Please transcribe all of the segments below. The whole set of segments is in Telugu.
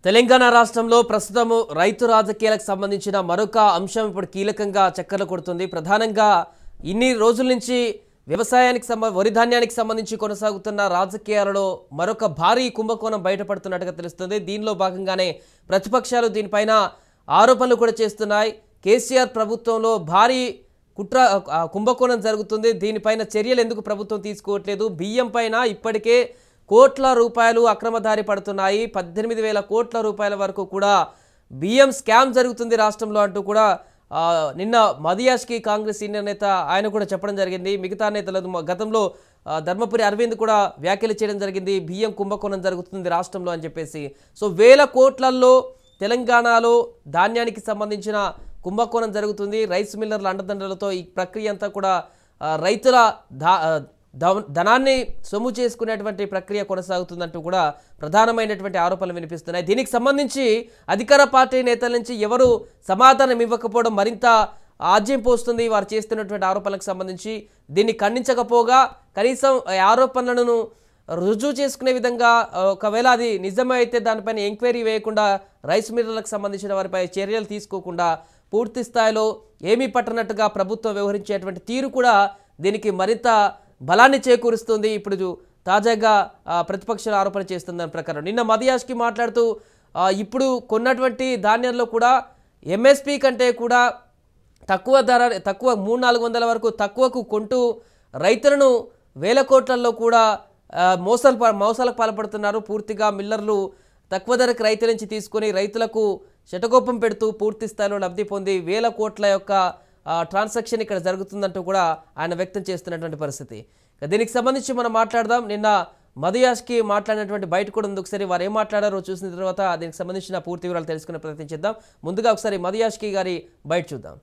తెలంగాణ రాష్ట్రంలో ప్రస్తుతము రైతు రాజకీయాలకు సంబంధించిన మరొక అంశం ఇప్పుడు కీలకంగా చక్కర్లు కొడుతుంది ప్రధానంగా ఇన్ని రోజుల నుంచి వ్యవసాయానికి సంబ వరి ధాన్యానికి సంబంధించి కొనసాగుతున్న రాజకీయాలలో మరొక భారీ కుంభకోణం బయటపడుతున్నట్టుగా తెలుస్తుంది దీనిలో భాగంగానే ప్రతిపక్షాలు దీనిపైన ఆరోపణలు కూడా చేస్తున్నాయి కేసీఆర్ ప్రభుత్వంలో భారీ కుట్ర ఆ, కుంభకోణం జరుగుతుంది దీనిపైన చర్యలు ఎందుకు ప్రభుత్వం తీసుకోవట్లేదు బియ్యం పైన ఇప్పటికే కోట్ల రూపాయలు అక్రమదారి పడుతున్నాయి పద్దెనిమిది వేల కోట్ల రూపాయల వరకు కూడా బియ్యం స్కామ్ జరుగుతుంది రాష్ట్రంలో అంటూ కూడా ఆ, నిన్న మదియాష్కి కాంగ్రెస్ సీనియర్ నేత ఆయన కూడా చెప్పడం జరిగింది మిగతా నేతలు మ- గతంలో ఆ, ధర్మపురి అరవింద్ కూడా వ్యాఖ్యలు చేయడం జరిగింది బియ్యం కుంభకోణం జరుగుతుంది రాష్ట్రంలో అని చెప్పేసి సో వేల కోట్లల్లో తెలంగాణలో ధాన్యానికి సంబంధించిన కుంభకోణం జరుగుతుంది రైస్ మిల్లర్ల అండదండలతో ఈ ప్రక్రియ అంతా కూడా ఆ, రైతుల ధా ఆ, ధవ- ధనాన్ని సొమ్ము చేసుకునేటువంటి ప్రక్రియ కొనసాగుతుందంటూ కూడా ప్రధానమైనటువంటి ఆరోపణలు వినిపిస్తున్నాయి దీనికి సంబంధించి అధికార పార్టీ నేతల నుంచి ఎవరు సమాధానం ఇవ్వకపోవడం మరింత ఆజ్యం పోస్తుంది వారు చేస్తున్నటువంటి ఆరోపణలకు సంబంధించి దీన్ని ఖండించకపోగా కనీసం ఈ ఆరోపణలను రుజువు చేసుకునే విధంగా ఆ, ఒకవేళ అది నిజమే అయితే దానిపైన ఎంక్వైరీ వేయకుండా రైస్ మిల్లర్లకు సంబంధించిన వారిపై చర్యలు తీసుకోకుండా పూర్తి స్థాయిలో ఏమీ పట్టనట్టుగా ప్రభుత్వం వ్యవహరించేటువంటి తీరు కూడా దీనికి మరింత బలాన్ని చేకూరుస్తుంది ఇప్పుడు జు- తాజాగా ఆ, ప్రతిపక్షాలు ఆరోపణ చేస్తుంది దాని ప్రకారం నిన్న మదియాష్కి మాట్లాడుతూ ఆ, ఇప్పుడు కొన్నటువంటి ధాన్యంలో కూడా ఎంఎస్పి కంటే కూడా తక్కువ ధర తక్కువ మూడు నాలుగు వందల వరకు తక్కువకు కొంటూ రైతులను వేల కోట్లలో కూడా ఆ, మోసాలు పా- మోసాలకు పాల్పడుతున్నారు పూర్తిగా మిల్లర్లు తక్కువ ధరకు రైతుల నుంచి తీసుకొని రైతులకు శటకోపం పెడుతూ పూర్తి స్థాయిలో లబ్ధి పొంది వేల కోట్ల యొక్క ఆ, ట్రాన్సాక్షన్ ఇక్కడ జరుగుతుందంటూ కూడా ఆయన వ్యక్తం చేస్తున్నటువంటి పరిస్థితి ఇక దీనికి సంబంధించి మనం మాట్లాడదాం నిన్న మధుయాష్కి మాట్లాడినటువంటి బయట కూడా ఉంది ఒకసారి వారు ఏం మాట్లాడారో చూసిన తర్వాత దీనికి సంబంధించిన పూర్తి వివరాలు తెలుసుకునే ప్రయత్నం చేద్దాం ముందుగా ఒకసారి మధుయాష్కి గారి బయట చూద్దాం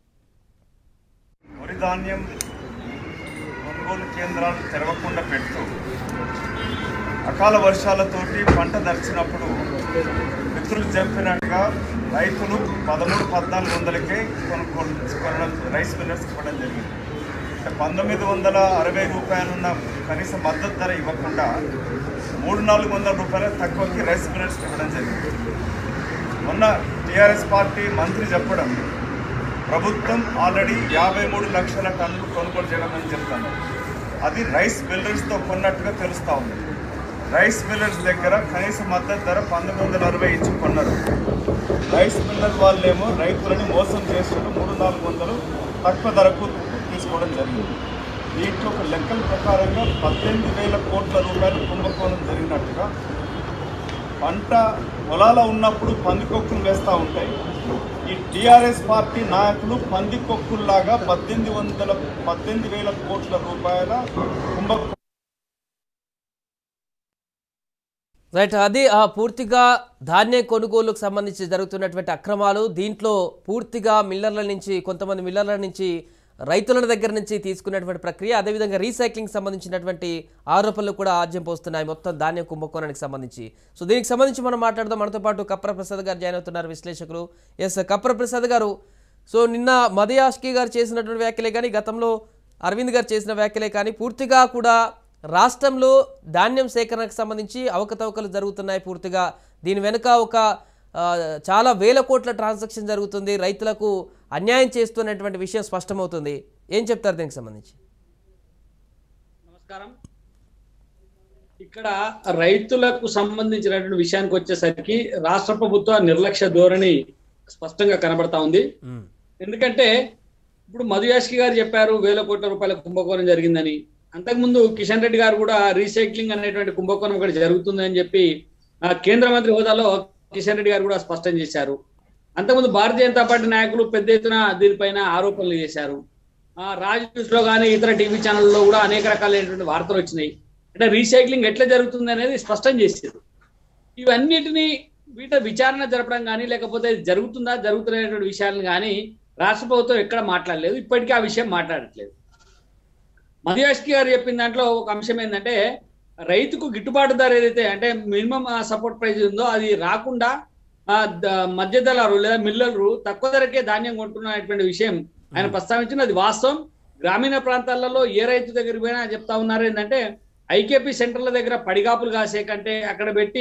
వరి ధాన్యం కొనుగోలు కేంద్రాలు తెరవకుండా పెడుతూ అకాల వర్షాలతోటి పంట దర్చినప్పుడు మిత్రులు చెప్పినట్టుగా రైతులు పదమూడు పద్నాలుగు వందలకే కొనుక్కోవడం కొనడం రైస్ మిల్లర్స్ ఇవ్వడం జరిగింది అంటే పంతొమ్మిది వందల అరవై రూపాయలున్న కనీస మద్దతు ధర ఇవ్వకుండా మూడు నాలుగు వందల రూపాయల తక్కువకి రైస్ మిల్లర్స్ ఇవ్వడం జరిగింది మొన్న టీఆర్ఎస్ పార్టీ మంత్రి చెప్పడం ప్రభుత్వం ఆల్రెడీ యాభై మూడు లక్షల టన్నులు కొనుగోలు చేయడం అని చెప్తాను అది రైస్ మిల్లర్స్తో కొన్నట్టుగా తెలుస్తూ ఉంది రైస్ మిల్లర్స్ దగ్గర కనీస మద్దతు ధర పంతొమ్మిది వందల అరవై ఇచ్చి కొన్నారు రైస్ మిల్లర్ వాళ్ళేమో రైతులని మోసం చేస్తున్న మూడు నాలుగు వందలు తక్కువ ధరకు తీసుకోవడం జరిగింది దీంట్లో ఒక లెక్కల ప్రకారంగా పద్దెనిమిది వేల కోట్ల రూపాయలు కుంభకోణం జరిగినట్టుగా పంట పొలాల ఉన్నప్పుడు పందికొక్కులు వేస్తూ ఉంటాయి ఈ టీఆర్ఎస్ పార్టీ నాయకులు పందికొక్కుల్లాగా పద్దెనిమిది వందల పద్దెనిమిది వేల కోట్ల రూపాయల కుంభ రైట్ అది ఆ పూర్తిగా ధాన్యం కొనుగోలుకు సంబంధించి జరుగుతున్నటువంటి అక్రమాలు దీంట్లో పూర్తిగా మిల్లర్ల నుంచి కొంతమంది మిల్లర్ల నుంచి రైతుల దగ్గర నుంచి తీసుకున్నటువంటి ప్రక్రియ అదేవిధంగా రీసైక్లింగ్ సంబంధించినటువంటి ఆరోపణలు కూడా ఆజ్యం పోస్తున్నాయి మొత్తం ధాన్యం కుంభకోణానికి సంబంధించి సో దీనికి సంబంధించి మనం మాట్లాడదాం మనతో పాటు కప్ర ప్రసాద్ గారు జాయిన్ అవుతున్నారు విశ్లేషకులు ఎస్ కప్ర ప్రసాద్ గారు సో నిన్న మదయాష్కి గారు చేసినటువంటి వ్యాఖ్యలే కానీ గతంలో అరవింద్ గారు చేసిన వ్యాఖ్యలే కానీ పూర్తిగా కూడా రాష్ట్రంలో ధాన్యం సేకరణకు సంబంధించి అవకతవకలు జరుగుతున్నాయి పూర్తిగా దీని వెనుక ఒక ఆ, చాలా వేల కోట్ల ట్రాన్సాక్షన్ జరుగుతుంది రైతులకు అన్యాయం చేస్తున్నటువంటి విషయం స్పష్టమవుతుంది ఏం చెప్తారు దీనికి సంబంధించి నమస్కారం ఇక్కడ రైతులకు సంబంధించినటువంటి విషయానికి వచ్చేసరికి రాష్ట్ర ప్రభుత్వ నిర్లక్ష్య ధోరణి స్పష్టంగా కనబడతా ఉంది మ్మ్. ఎందుకంటే ఇప్పుడు మధుయాష్కి గారు చెప్పారు వేల కోట్ల రూపాయల కుంభకోణం జరిగిందని అంతకుముందు కిషన్ రెడ్డి గారు కూడా రీసైక్లింగ్ అనేటువంటి కుంభకోణం ఇక్కడ జరుగుతుందని చెప్పి ఆ, కేంద్ర మంత్రి హోదాలో కిషన్ రెడ్డి గారు కూడా స్పష్టం చేశారు అంతకుముందు భారతీయ జనతా పార్టీ నాయకులు పెద్ద ఎత్తున దీనిపైన ఆరోపణలు చేశారు ఆ, రాజ్ న్యూస్ లో కానీ ఇతర టీవీ ఛానల్లో కూడా అనేక రకాలైనటువంటి వార్తలు వచ్చినాయి అంటే రీసైక్లింగ్ ఎట్లా జరుగుతుంది అనేది స్పష్టం చేశారు ఇవన్నిటిని వీట విచారణ జరపడం కానీ లేకపోతే ఇది జరుగుతుందా జరుగుతున్నటువంటి విషయాలను కానీ రాష్ట్ర ప్రభుత్వం ఎక్కడ మాట్లాడలేదు ఇప్పటికీ ఆ విషయం మాట్లాడట్లేదు మధుయాష్కి గారు చెప్పిన దాంట్లో ఒక అంశం ఏంటంటే రైతుకు గిట్టుబాటు ధర ఏదైతే అంటే మినిమం సపోర్ట్ ప్రైస్ ఉందో అది రాకుండా ఆ, ద- మధ్య దళారు లేదా మిల్లర్లు తక్కువ ధరకే ధాన్యం కొంటున్నటువంటి విషయం ఆయన ప్రస్తావించిన అది వాస్తవం గ్రామీణ ప్రాంతాలలో ఏ రైతు దగ్గరికి పోయినా చెప్తా ఉన్నారు ఏంటంటే ఐకేపీ సెంటర్ల దగ్గర పడిగాపులు కాసే కంటే అక్కడ పెట్టి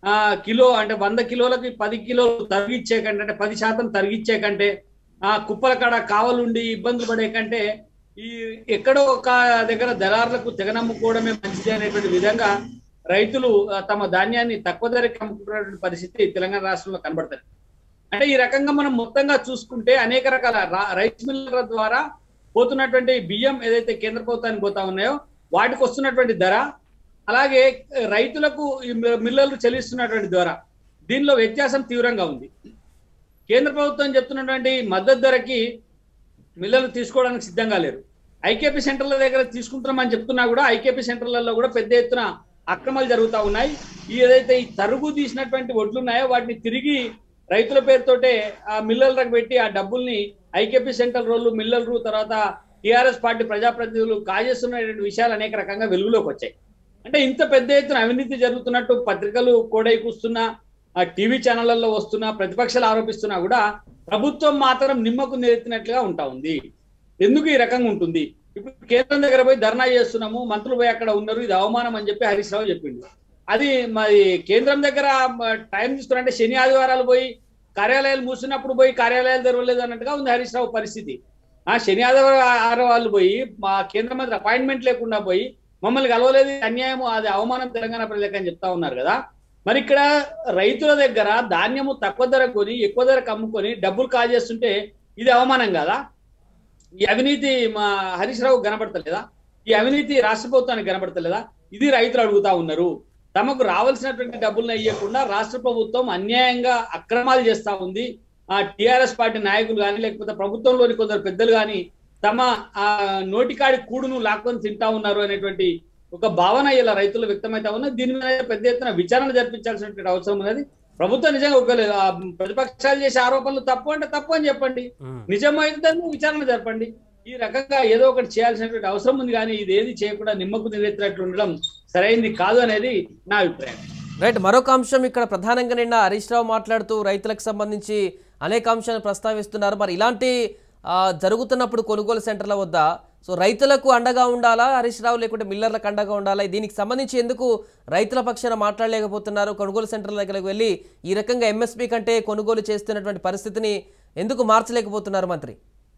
ఆ కిలో అంటే వంద కిలోలకి పది కిలోలు తరిగిచ్చే కంటే అంటే పది శాతం తరిగిచ్చే కంటే ఆ కుప్పల కాడ కావలుండి ఇబ్బందులు పడే కంటే ఈ ఎక్కడో ఒక దగ్గర దళారులకు తెగనమ్ముకోవడమే మంచిది అనేటువంటి విధంగా రైతులు ఆ, తమ ధాన్యాన్ని తక్కువ ధరకి అమ్ముకున్నటువంటి పరిస్థితి తెలంగాణ రాష్ట్రంలో కనబడుతుంది అంటే ఈ రకంగా మనం మొత్తంగా చూసుకుంటే అనేక రకాల రా- రైస్ మిల్లర్ల ద్వారా పోతున్నటువంటి బియ్యం ఏదైతే కేంద్ర ప్రభుత్వానికి పోతా ఉన్నాయో వాటికి వస్తున్నటువంటి ధర అలాగే రైతులకు ఈ మి- మిల్లర్లు చెల్లిస్తున్నటువంటి ధర దీనిలో వ్యత్యాసం తీవ్రంగా ఉంది కేంద్ర ప్రభుత్వం చెప్తున్నటువంటి మద్దతు ధరకి మిల్లర్లు తీసుకోవడానికి సిద్ధంగా లేరు ఐకేపీ సెంటర్ల దగ్గర తీసుకుంటున్నామని చెప్తున్నా కూడా ఐకేపీ సెంటర్లలో కూడా పెద్ద ఎత్తున అక్రమాలు జరుగుతూ ఉన్నాయి ఈ ఏదైతే ఈ తరుగు తీసినటువంటి వడ్లు ఉన్నాయో వాటిని తిరిగి రైతుల పేరుతోటే ఆ మిల్లర్లకు పెట్టి ఆ డబ్బుల్ని ఐకేపీ సెంటర్ రోడ్లు మిల్లర్లు తర్వాత టిఆర్ఎస్ పార్టీ ప్రజాప్రతినిధులు కాజేస్తున్నటువంటి విషయాలు అనేక రకంగా వెలుగులోకి వచ్చాయి అంటే ఇంత పెద్ద ఎత్తున అవినీతి జరుగుతున్నట్టు పత్రికలు కోడై కూస్తున్నా ఆ టీవీ ఛానళ్లలో వస్తున్నా ప్రతిపక్షాలు ఆరోపిస్తున్నా కూడా ప్రభుత్వం మాత్రం నిమ్మకు నెత్తినట్లుగా ఉంటా ఉంది ఎందుకు ఈ రకంగా ఉంటుంది ఇప్పుడు కేంద్రం దగ్గర పోయి ధర్నా చేస్తున్నాము మంత్రులు పోయి అక్కడ ఉన్నారు ఇది అవమానం అని చెప్పి హరీష్ రావు చెప్పిండు అది మరి కేంద్రం దగ్గర మ- టైం తీసుకున్నారంటే శని ఆదివారాలు పోయి కార్యాలయాలు మూసినప్పుడు పోయి కార్యాలయాలు తెరవలేదు అన్నట్టుగా ఉంది హరీష్ రావు పరిస్థితి ఆ శని ఆదివారం వాళ్ళు పోయి మా కేంద్ర మంత్రి అపాయింట్మెంట్ లేకుండా పోయి మమ్మల్ని కలవలేదు ఇది అన్యాయం అది అవమానం తెలంగాణ ప్రజలకు అని చెప్తా ఉన్నారు కదా మరి ఇక్కడ రైతుల దగ్గర ధాన్యము తక్కువ ధర కొని ఎక్కువ ధరకు అమ్ముకొని డబ్బులు కాజేస్తుంటే ఇది అవమానం కదా ఈ అవినీతి మా హరీష్ రావు కనబడతలేదా ఈ అవినీతి రాష్ట్ర ప్రభుత్వానికి కనబడతలేదా ఇది రైతులు అడుగుతా ఉన్నారు తమకు రావాల్సినటువంటి డబ్బులను ఇవ్వకుండా రాష్ట్ర ప్రభుత్వం అన్యాయంగా అక్రమాలు చేస్తా ఉంది ఆ టిఆర్ఎస్ పార్టీ నాయకులు కానీ లేకపోతే ప్రభుత్వంలోని కొందరు పెద్దలు కానీ తమ ఆ నోటికాడి కూడును లాక్కొని తింటా ఉన్నారు అనేటువంటి ఒక భావన ఇలా రైతులు వ్యక్తమైతా ఉన్నది దీని మీద పెద్ద ఎత్తున విచారణ జరిపించాల్సినటువంటి అవసరం ఉన్నది ప్రభుత్వం నిజంగా ఒక ఆ ప్రతిపక్షాలు చేసే ఆరోపణలు తప్పు అంటే తప్పు అని చెప్పండి ఉమ్. నిజమైతే దాన్ని విచారణ జరపండి ఈ రకంగా ఏదో ఒకటి చేయాల్సినటువంటి అవసరం ఉంది కానీ ఇది ఏది చేయకుండా నిమ్మకు నిలెత్తినట్లు ఉండడం సరైంది కాదు అనేది నా అభిప్రాయం రైట్ మరొక అంశం ఇక్కడ ప్రధానంగా నిన్న హరీష్ రావు మాట్లాడుతూ రైతులకు సంబంధించి అనేక అంశాలను ప్రస్తావిస్తున్నారు మరి ఇలాంటి ఆ, జరుగుతున్నప్పుడు కొనుగోలు సెంటర్ల వద్ద సో రైతులకు అండగా ఉండాలా హరీష్ రావు లేకుంటే మిల్లర్లకు అండగా ఉండాలా దీనికి సంబంధించి ఎందుకు రైతుల పక్షాన మాట్లాడలేకపోతున్నారు కొనుగోలు సెంటర్ల దగ్గరకు వెళ్ళి ఈ రకంగా ఎంఎస్పీ కంటే కొనుగోలు చేస్తున్నటువంటి పరిస్థితిని ఎందుకు మార్చలేకపోతున్నారు మంత్రి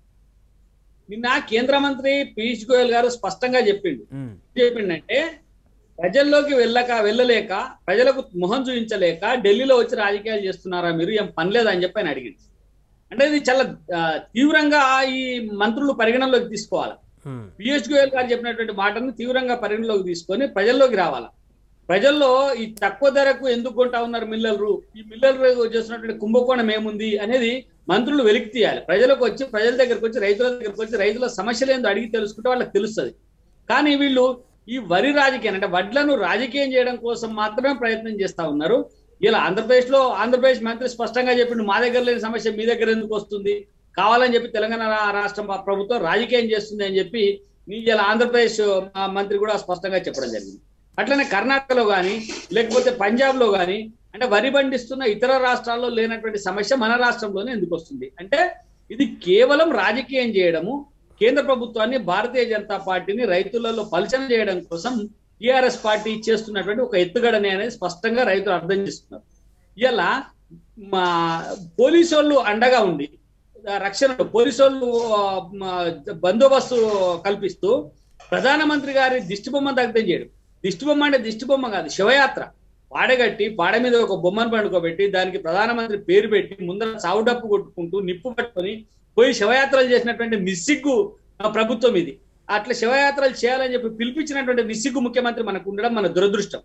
నిన్న కేంద్ర మంత్రి పీయూష్ గోయల్ గారు స్పష్టంగా చెప్పిండు ఉమ్, ఏం చెప్పిండంటే ప్రజల్లోకి వెళ్ళక వెళ్ళలేక ప్రజలకు మొహం చూపించలేక ఢిల్లీలో వచ్చి రాజకీయాలు చేస్తున్నారా మీరు ఏం పని లేదా అని చెప్పి ఆయన అడిగింది అంటే ఇది చాలా ఆ, తీవ్రంగా ఈ మంత్రులు పరిగణనలోకి తీసుకోవాలి ఉమ్, పియూష్ గోయల్ గారు చెప్పినటువంటి మాటను తీవ్రంగా పరిగణలోకి తీసుకొని ప్రజల్లోకి రావాలా ప్రజల్లో ఈ తక్కువ ధరకు ఎందుకు కొంటా ఉన్నారు మిల్లర్లు ఈ మిల్లర్లు చేస్తున్నటువంటి కుంభకోణం ఏముంది అనేది మంత్రులు వెలికి తీయాలి ప్రజలకు వచ్చి ప్రజల దగ్గరకు వచ్చి రైతుల దగ్గరకు వచ్చి రైతుల సమస్యలు ఏందో అడిగి తెలుసుకుంటే వాళ్ళకి తెలుస్తుంది కానీ వీళ్ళు ఈ వరి రాజకీయం అంటే వడ్లను రాజకీయం చేయడం కోసం మాత్రమే ప్రయత్నం చేస్తా ఉన్నారు ఇలా ఆంధ్రప్రదేశ్ లో ఆంధ్రప్రదేశ్ మంత్రి స్పష్టంగా చెప్పిండు మా దగ్గర లేని సమస్య మీ దగ్గర ఎందుకు వస్తుంది కావాలని చెప్పి తెలంగాణ రా- రాష్ట్రం ప- ప్రభుత్వం రాజకీయం చేస్తుంది అని చెప్పి నీ ఇలా ఆంధ్రప్రదేశ్ ఆ, మంత్రి కూడా స్పష్టంగా చెప్పడం జరిగింది అట్లనే కర్ణాటకలో కానీ లేకపోతే పంజాబ్ లో కానీ అంటే వరి పండిస్తున్న ఇతర రాష్ట్రాల్లో లేనటువంటి సమస్య మన రాష్ట్రంలోనే ఎందుకు వస్తుంది అంటే ఇది కేవలం రాజకీయం చేయడము కేంద్ర ప్రభుత్వాన్ని భారతీయ జనతా పార్టీని రైతులలో పలచన చేయడం కోసం టిఆర్ఎస్ పార్టీ చేస్తున్నటువంటి ఒక ఎత్తుగడని అనేది స్పష్టంగా రైతులు అర్థం చేస్తున్నారు ఇలా మా పోలీసు వాళ్ళు అండగా ఉండి ఆ రక్షణ పోలీసు వాళ్ళు ఆ, మా బందోబస్తు కల్పిస్తూ ప్రధానమంత్రి గారి దిష్టి బొమ్మ దగ్ధం చేయడం దిష్టి బొమ్మ అంటే దిష్టి బొమ్మ కాదు శివయాత్ర పాడగట్టి పాడ మీద ఒక బొమ్మను పండుకోబెట్టి దానికి ప్రధానమంత్రి పేరు పెట్టి ముందర చావుడప్పు కొట్టుకుంటూ నిప్పు పట్టుకొని పోయి శివయాత్రలు చేసినటువంటి నిస్సిగ్గు ఆ, ప్రభుత్వం ఇది అట్లా శివయాత్రలు చేయాలని చెప్పి పిలిపించినటువంటి నిస్సిగ్గు ముఖ్యమంత్రి మనకు ఉండడం మన దురదృష్టం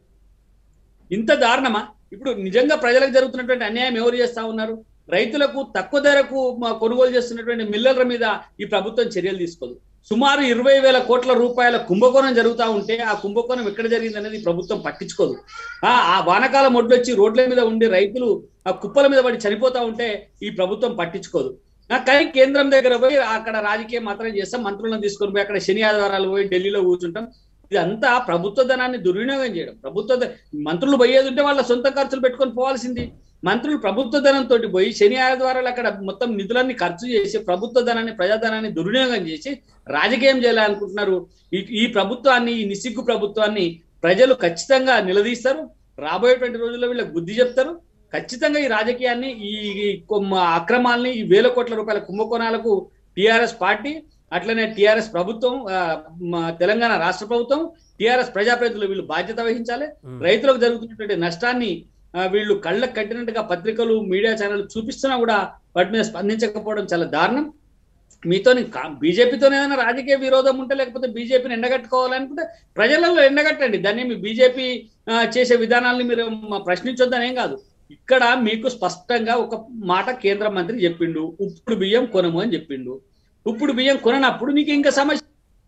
ఇంత దారుణమా ఇప్పుడు నిజంగా ప్రజలకు జరుగుతున్నటువంటి అన్యాయం ఎవరు చేస్తా ఉన్నారు రైతులకు తక్కువ ధరకు మ- కొనుగోలు చేస్తున్నటువంటి మిల్లర్ల మీద ఈ ప్రభుత్వం చర్యలు తీసుకోదు సుమారు ఇరవై వేల కోట్ల రూపాయల కుంభకోణం జరుగుతూ ఉంటే ఆ కుంభకోణం ఎక్కడ జరిగింది అనేది ప్రభుత్వం పట్టించుకోదు ఆ ఆ వానకాలం ఒడ్లొచ్చి రోడ్ల మీద ఉండి రైతులు ఆ కుప్పల మీద పడి చనిపోతా ఉంటే ఈ ప్రభుత్వం పట్టించుకోదు ఆ కానీ కేంద్రం దగ్గర పోయి అక్కడ రాజకీయం మాత్రం చేస్తాం మంత్రులను తీసుకొని పోయి అక్కడ శని ఆదివారాలు పోయి ఢిల్లీలో కూర్చుంటాం ఇదంతా ప్రభుత్వ ధనాన్ని దుర్వినియోగం చేయడం ప్రభుత్వ ధ- మంత్రులు పోయేది ఉంటే వాళ్ళ సొంత ఖర్చులు పెట్టుకొని పోవాల్సింది మంత్రులు ప్రభుత్వ ధనంతో పోయి శని ఆదివారాలు అక్కడ మొత్తం నిధులన్నీ ఖర్చు చేసి ప్రభుత్వ ధనాన్ని ప్రజాధనాన్ని దుర్వినియోగం చేసి రాజకీయం చేయాలనుకుంటున్నారు ఈ ఈ ప్రభుత్వాన్ని ఈ నిసిగ్గు ప్రభుత్వాన్ని ప్రజలు ఖచ్చితంగా నిలదీస్తారు రాబోయేటువంటి రోజుల్లో వీళ్ళకి బుద్ధి చెప్తారు ఖచ్చితంగా ఈ రాజకీయాన్ని ఈ ఈ కొమ్మ- అక్రమాల్ని ఈ వేల కోట్ల రూపాయల కుంభకోణాలకు టిఆర్ఎస్ పార్టీ అట్లనే టిఆర్ఎస్ ప్రభుత్వం ఆ, మా తెలంగాణ రాష్ట్ర ప్రభుత్వం టిఆర్ఎస్ ప్రజాప్రతినిధులు వీళ్ళు బాధ్యత వహించాలి మ్మ్. రైతులకు జరుగుతున్నటువంటి నష్టాన్ని ఆ, వీళ్ళు కళ్ళకు కట్టినట్టుగా పత్రికలు మీడియా ఛానల్ చూపిస్తున్నా కూడా వాటి మీద స్పందించకపోవడం చాలా దారుణం మీతో బీజేపీతో ఏదైనా రాజకీయ విరోధం ఉంటే లేకపోతే బీజేపీని ఎండగట్టుకోవాలనుకుంటే ప్రజలలో ఎండగట్టండి దాన్ని మీ బీజేపీ చేసే విధానాల్ని మీరు మ- ప్రశ్నించొద్దని ఏం కాదు ఇక్కడ మీకు స్పష్టంగా ఒక మాట కేంద్ర మంత్రి చెప్పిండు ఉప్పుడు బియ్యం కొనము అని చెప్పిండు ఉప్పుడు బియ్యం కొననప్పుడు నీకు ఇంకా సమస్య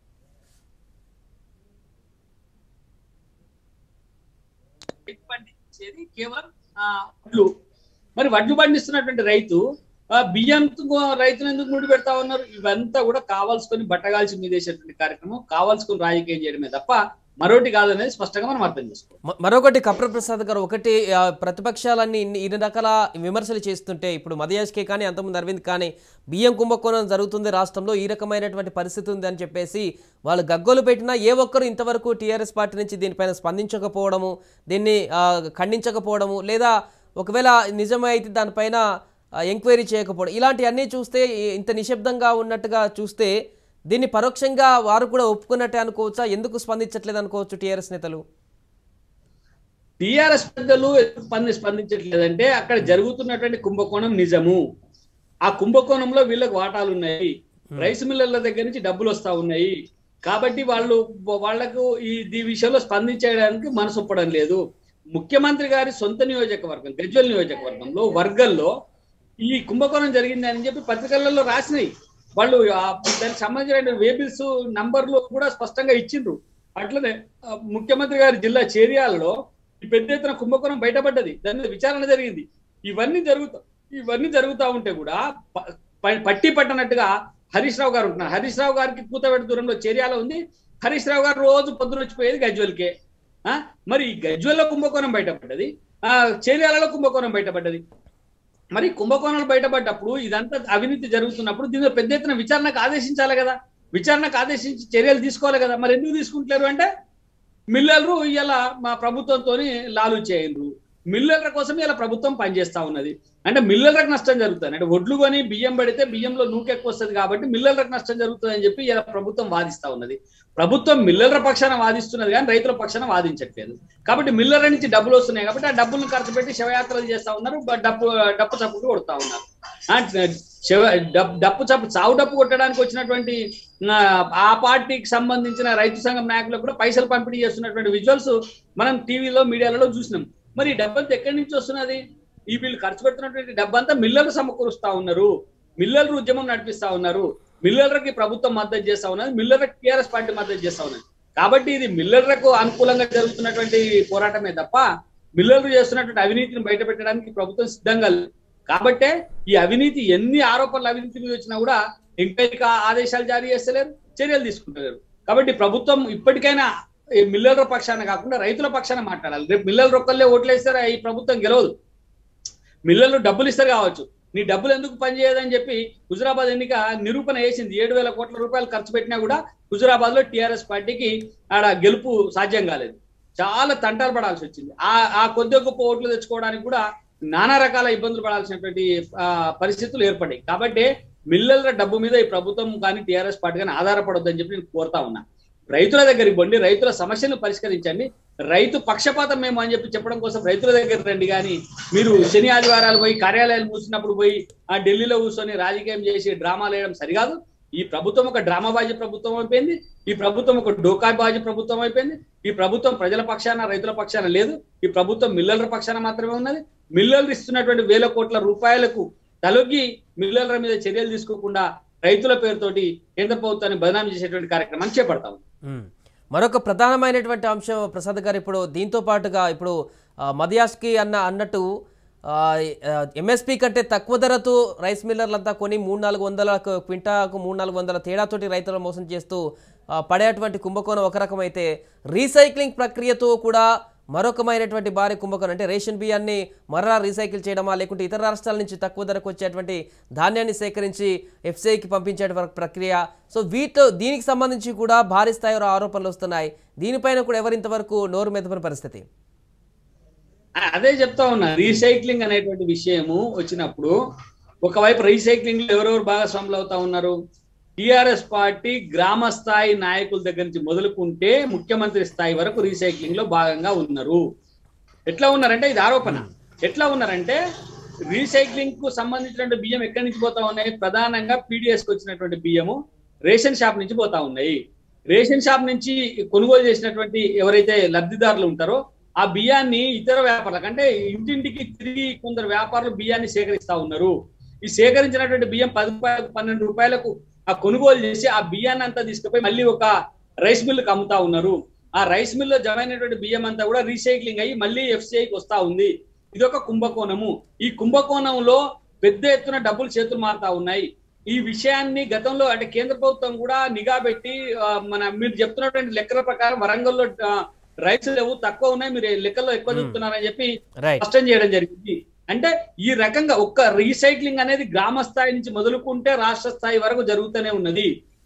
పండించేది కేవలం ఆ, వడ్లు మరి వడ్లు పండిస్తున్నటువంటి రైతు ఆ, బియ్యం రైతులు ఎందుకు ముడి పెడతా ఉన్నారు ఇవంతా కూడా కావాల్సుకొని బట్టగాల్చి మీదేసేటువంటి కార్యక్రమం కావాల్సుకొని రాజకీయం చేయడమే తప్ప మరోటి కాదనేది స్పష్టంగా మనం అర్థం చేసుకోవాలి మ- మరొకటి కప్ర ప్రసాద్ గారు ఒకటి ఆ, ప్రతిపక్షాలన్నీ ఇన్ని ఇన్ని రకాల విమర్శలు చేస్తుంటే ఇప్పుడు మదయాష్కే కానీ అంతకుముందు అరవింద్ కానీ బియ్యం కుంభకోణం జరుగుతుంది రాష్ట్రంలో ఈ రకమైనటువంటి పరిస్థితి ఉంది అని చెప్పేసి వాళ్ళు గగ్గోలు పెట్టినా ఏ ఒక్కరు ఇంతవరకు టీఆర్ఎస్ పార్టీ నుంచి దీనిపైన స్పందించకపోవడము దీన్ని ఆ, ఖండించకపోవడము లేదా ఒకవేళ నిజమే అయితే దానిపైన ఆ, ఎంక్వైరీ చేయకపోవడం ఇలాంటివన్నీ చూస్తే ఈ- ఇంత నిశ్శబ్దంగా ఉన్నట్టుగా చూస్తే దీన్ని పరోక్షంగా వారు కూడా ఒప్పుకున్నట్టే అనుకోవచ్చా ఎందుకు స్పందించట్లేదు అనుకోవచ్చు టీఆర్ఎస్ నేతలు టిఆర్ఎస్ పెద్దలు ఎందుకు స్పంది స్పందించట్లేదంటే అక్కడ జరుగుతున్నటువంటి కుంభకోణం నిజము ఆ కుంభకోణంలో వీళ్ళకి వాటాలు ఉన్నాయి రైస్ మిల్లర్ల దగ్గర నుంచి డబ్బులు వస్తా ఉన్నాయి కాబట్టి వాళ్ళు వాళ్లకు ఈ ఈ విషయంలో స్పందించడానికి మనసు ఒప్పడం లేదు ముఖ్యమంత్రి గారి సొంత నియోజకవర్గం గజ్వల్ నియోజకవర్గంలో వర్గంలో ఈ కుంభకోణం జరిగింది అని చెప్పి పత్రికలలో రాసినాయి వాళ్ళు ఆ దానికి సంబంధించిన వేబిల్స్ నంబర్లు కూడా స్పష్టంగా ఇచ్చిండ్రు అట్లనే ఆ, ముఖ్యమంత్రి గారి జిల్లా చేరియాలలో ఈ పెద్ద ఎత్తున కుంభకోణం బయటపడ్డది దాని మీద విచారణ జరిగింది ఇవన్నీ జరుగుతా ఇవన్నీ జరుగుతా ఉంటే కూడా ప- ప- పట్టి పట్టనట్టుగా హరీష్ రావు గారు ఉంటున్నారు హరీష్ రావు గారికి కూతబెట్ట దూరంలో చేరియాల ఉంది హరీష్ రావు గారు రోజు పొద్దున వచ్చిపోయేది గజ్వల్కే ఆ మరి ఈ గజ్వల్లో కుంభకోణం బయటపడ్డది ఆ చేరియాలలో కుంభకోణం బయటపడ్డది మరి కుంభకోణాలు బయటపడ్డప్పుడు ఇదంతా అవినీతి జరుగుతున్నప్పుడు దీనిలో పెద్ద ఎత్తున విచారణకు ఆదేశించాలి కదా విచారణకు ఆదేశించి చర్యలు తీసుకోవాలి కదా మరి ఎందుకు తీసుకుంటలేరు అంటే మిల్లర్లు ఇలా మా ప్రభుత్వంతో లాలు చేయండ్రు మిల్లర్ల కోసం ఇలా ప్రభుత్వం పనిచేస్తా ఉన్నది అంటే మిల్లర్లకు నష్టం జరుగుతుంది అంటే ఒడ్లు కొని బియ్యం పడితే బియ్యంలో నూకె ఎక్కువ వస్తుంది కాబట్టి మిల్లర్లకు నష్టం జరుగుతుంది అని చెప్పి ఇలా ప్రభుత్వం వాదిస్తా ఉన్నది ప్రభుత్వం మిల్లర్ల పక్షాన వాదిస్తున్నది కానీ రైతుల పక్షాన వాదించట్లేదు కాబట్టి మిల్లర్ల నుంచి డబ్బులు వస్తున్నాయి కాబట్టి ఆ డబ్బులను ఖర్చు పెట్టి శవయాత్రలు చేస్తా ఉన్నారు బ- డప్పు డప్పు చప్పులు కొడతా ఉన్నారు ఆ శవ డప్- డప్పు చప్పు చావు డప్పు కొట్టడానికి వచ్చినటువంటి ఆ, ఆ పార్టీకి సంబంధించిన రైతు సంఘం నాయకులకు కూడా పైసలు పంపిణీ చేస్తున్నటువంటి విజువల్స్ మనం టీవీలో మీడియాలలో చూసినాం మరి ఈ డబ్బంతా ఎక్కడి నుంచి వస్తున్నది ఈ వీళ్ళు ఖర్చు పెడుతున్నటువంటి డబ్బంతా మిల్లర్లు సమకూరుస్తా ఉన్నారు మిల్లర్లు ఉద్యమం నడిపిస్తా ఉన్నారు మిల్లర్లకి ప్రభుత్వం మద్దతు చేస్తా ఉన్నది మిల్లర్లకు టీఆర్ఎస్ పార్టీ మద్దతు చేస్తా ఉన్నది కాబట్టి ఇది మిల్లర్లకు అనుకూలంగా జరుగుతున్నటువంటి పోరాటమే తప్ప మిల్లర్లు చేస్తున్నటువంటి అవినీతిని బయట పెట్టడానికి ప్రభుత్వం సిద్ధంగా లేదు కాబట్టే ఈ అవినీతి ఎన్ని ఆరోపణలు అవినీతి మీద వచ్చినా కూడా ఎంక్వైరీకి ఆదేశాలు జారీ చేస్తలేరు చర్యలు తీసుకుంటలేరు కాబట్టి ప్రభుత్వం ఇప్పటికైనా ఈ మిల్లర్ల పక్షాన కాకుండా రైతుల పక్షాన మాట్లాడాలి రేపు మిల్లర్లు ఒక్కళ్ళే ఓట్లేస్తారా ఈ ప్రభుత్వం గెలవదు మిల్లర్లు డబ్బులు ఇస్తారు కావచ్చు నీ డబ్బులు ఎందుకు పనిచేయదని చెప్పి హుజురాబాద్ ఎన్నిక నిరూపణ వేసింది ఏడు వేల కోట్ల రూపాయలు ఖర్చు పెట్టినా కూడా హుజురాబాద్ లో టిఆర్ఎస్ పార్టీకి ఆడ గెలుపు సాధ్యం కాలేదు చాలా తంటాలు పడాల్సి వచ్చింది ఆ ఆ కొద్ది గొప్ప ఓట్లు తెచ్చుకోవడానికి కూడా నానా రకాల ఇబ్బందులు పడాల్సినటువంటి ఆ, పరిస్థితులు ఏర్పడ్డాయి కాబట్టి మిల్లర్ల డబ్బు మీద ఈ ప్రభుత్వం కానీ టిఆర్ఎస్ పార్టీ కానీ ఆధారపడొద్దని చెప్పి నేను కోరుతా ఉన్నా రైతుల దగ్గరికి పోండి రైతుల సమస్యలను పరిష్కరించండి రైతు పక్షపాతం మేము అని చెప్పి చెప్పడం కోసం రైతుల దగ్గర రండి కానీ మీరు శని ఆదివారాలు పోయి కార్యాలయాలు మూసినప్పుడు పోయి ఆ ఢిల్లీలో కూర్చొని రాజకీయం చేసి డ్రామాలు వేయడం సరికాదు ఈ ప్రభుత్వం ఒక డ్రామాబాజీ ప్రభుత్వం అయిపోయింది ఈ ప్రభుత్వం ఒక డోకాబాజీ ప్రభుత్వం అయిపోయింది ఈ ప్రభుత్వం ప్రజల పక్షాన రైతుల పక్షాన లేదు ఈ ప్రభుత్వం మిల్లర్ల పక్షాన మాత్రమే ఉన్నది మిల్లర్లు ఇస్తున్నటువంటి వేల కోట్ల రూపాయలకు తలొగ్గి మిల్లర్ల మీద చర్యలు తీసుకోకుండా రైతుల పేరుతోటి కేంద్ర ప్రభుత్వాన్ని బదనామీ చేసేటువంటి కార్యక్రమాన్ని చేపడతాం మ్మ్. మరొక ప్రధానమైనటువంటి అంశం ప్రసాద్ గారు ఇప్పుడు దీంతో పాటుగా ఇప్పుడు ఆ, మదియాస్కి అన్న అన్నట్టు ఎంఎస్పి కంటే తక్కువ ధరతో రైస్ మిల్లర్లంతా కొని మూడు నాలుగు వందల కు- క్వింటాకు మూడు నాలుగు వందల తేడాతోటి రైతులను మోసం చేస్తూ ఆ, పడేటువంటి కుంభకోణం ఒక రకమైతే రీసైక్లింగ్ ప్రక్రియతో కూడా మరొకమైనటువంటి భారీ కుంభకోణం అంటే రేషన్ బియ్యాన్ని మరలా రీసైకిల్ చేయడమా లేకుంటే ఇతర రాష్ట్రాల నుంచి తక్కువ ధరకు వచ్చేటువంటి ధాన్యాన్ని సేకరించి ఎఫ్సీఐకి పంపించే ప్రక్రియ సో వీటిలో దీనికి సంబంధించి కూడా భారీ స్థాయిలో ఆరోపణలు వస్తున్నాయి దీనిపైన కూడా ఎవరింతవరకు నోరు మెదపని పరిస్థితి ఆ- అదే చెప్తా ఉన్నా రీసైక్లింగ్ అనేటువంటి విషయము వచ్చినప్పుడు ఒకవైపు రీసైక్లింగ్ లో ఎవరెవరు భాగస్వాములు అవుతా ఉన్నారు టిఆర్ఎస్ పార్టీ గ్రామ స్థాయి నాయకుల దగ్గర నుంచి మొదలుకుంటే ముఖ్యమంత్రి స్థాయి వరకు రీసైక్లింగ్ లో భాగంగా ఉన్నారు ఎట్లా ఉన్నారంటే ఇది ఆరోపణ ఎట్లా ఉన్నారంటే రీసైక్లింగ్ కు సంబంధించినటువంటి బియ్యం ఎక్కడి నుంచి పోతా ఉన్నాయి ప్రధానంగా పీడిఎస్ కి వచ్చినటువంటి బియ్యము రేషన్ షాప్ నుంచి పోతా ఉన్నాయి రేషన్ షాప్ నుంచి కొనుగోలు చేసినటువంటి ఎవరైతే లబ్ధిదారులు ఉంటారో ఆ బియ్యాన్ని ఇతర వ్యాపారులకు అంటే ఇంటింటికి తిరిగి కొందరు వ్యాపారులు బియ్యాన్ని సేకరిస్తా ఉన్నారు ఈ సేకరించినటువంటి బియ్యం పది రూపాయలకు పన్నెండు రూపాయలకు ఆ కొనుగోలు చేసి ఆ బియ్యాన్ని అంతా తీసుకుపోయి మళ్ళీ ఒక రైస్ మిల్లుకి అమ్ముతా ఉన్నారు ఆ రైస్ మిల్ లో జమ అయినటువంటి బియ్యం అంతా కూడా రీసైక్లింగ్ అయ్యి మళ్ళీ ఎఫ్సిఐకి వస్తా ఉంది ఇది ఒక కుంభకోణము ఈ కుంభకోణంలో పెద్ద ఎత్తున డబ్బులు చేతులు మారుతా ఉన్నాయి ఈ విషయాన్ని గతంలో అంటే కేంద్ర ప్రభుత్వం కూడా నిఘా పెట్టి ఆ, మన మీరు చెప్తున్నటువంటి లెక్కల ప్రకారం వరంగల్లో ఆ, రైస్ లేవు తక్కువ ఉన్నాయి మీరు లెక్కల్లో ఎక్కువ Hmm. చూస్తున్నారని చెప్పి రైట్ స్పష్టం చేయడం జరిగింది అంటే ఈ రకంగా ఒక్క రీసైక్లింగ్ అనేది గ్రామ స్థాయి నుంచి మొదలుకుంటే రాష్ట్ర స్థాయి వరకు జరుగుతూనే ఉన్నది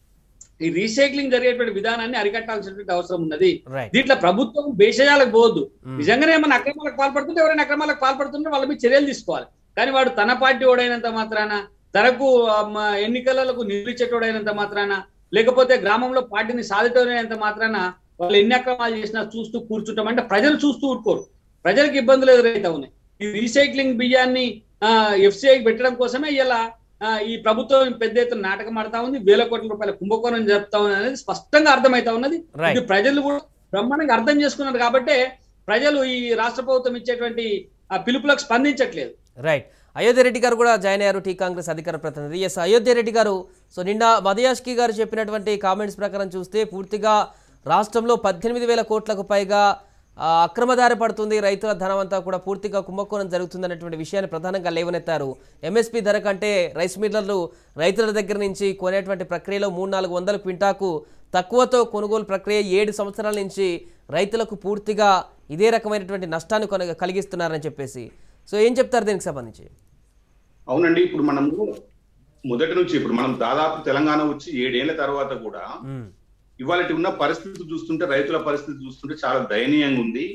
ఈ రీసైక్లింగ్ జరిగేటువంటి విధానాన్ని అరికట్టాల్సినటువంటి అవసరం ఉన్నది రైట్ దీంట్లో ప్రభుత్వం భేషజాలకు పోవద్దు Hmm. నిజంగానే ఏమైనా అక్రమాలకు పాల్పడుతుంటే ఎవరైనా అక్రమాలకు పాల్పడుతుంటే వాళ్ళ మీద చర్యలు తీసుకోవాలి కానీ వాడు తన పార్టీ ఓడైనంత మాత్రాన తనకు ఆ, మ, ఎన్నికలకు నిలిచేటోడైనంత మాత్రాన లేకపోతే గ్రామంలో పార్టీని సాధిటోడైనంత మాత్రాన వాళ్ళు ఎన్ని అక్రమాలు చేసినా చూస్తూ కూర్చుంటాం అంటే ప్రజలు చూస్తూ ఊరుకోరు ప్రజలకు ఇబ్బందులు ఎదురైతా ఉన్నాయి ఈ రీసైక్లింగ్ బియ్యాన్ని ఎఫ్సిఐ పెట్టడం కోసమే ఇలా ఈ ప్రభుత్వం పెద్ద ఎత్తున నాటకం ఆడుతా ఉంది వేల కోట్ల రూపాయల కుంభకోణం జరుపుతా ఉంది అనేది స్పష్టంగా అర్థమైతా ఉన్నది రైట్ ఇది ప్రజలు కూడా బ్రహ్మాండంగా అర్థం చేసుకున్నారు కాబట్టి ప్రజలు ఈ రాష్ట్ర ప్రభుత్వం ఇచ్చేటువంటి ఆ పిలుపులకు స్పందించట్లేదు రైట్ అయోధ్య రెడ్డి గారు కూడా జాయిన్ అయ్యారు టీ కాంగ్రెస్ అధికార ప్రతినిధి ఎస్ అయోధ్య రెడ్డి గారు సో నిన్న మదయాష్కి గారు చెప్పినటువంటి కామెంట్స్ ప్రకారం చూస్తే పూర్తిగా రాష్ట్రంలో పద్దెనిమిది వేల కోట్లకు పైగా ఆ, అక్రమదారి పడుతుంది రైతుల ధనం అంతా కూడా పూర్తిగా కుంభకోణం జరుగుతుంది అనేటువంటి విషయాన్ని ప్రధానంగా లేవనెత్తారు ఎంఎస్పీ ధర కంటే రైస్ మిల్లర్లు రైతుల దగ్గర నుంచి కొనేటువంటి ప్రక్రియలో మూడు నాలుగు వందల క్వింటాకు తక్కువతో కొనుగోలు ప్రక్రియ ఏడు సంవత్సరాల నుంచి రైతులకు పూర్తిగా ఇదే రకమైనటువంటి నష్టాన్ని కొన కలిగిస్తున్నారని చెప్పేసి సో ఏం చెప్తారు దీనికి సంబంధించి అవునండి ఇప్పుడు మనము మొదటి నుంచి ఇప్పుడు మనం దాదాపు తెలంగాణ వచ్చి ఏడేళ్ల తర్వాత కూడా మ్మ్. ఇవాళ ఉన్న పరిస్థితి చూస్తుంటే రైతుల పరిస్థితి చూస్తుంటే చాలా దయనీయంగా ఉంది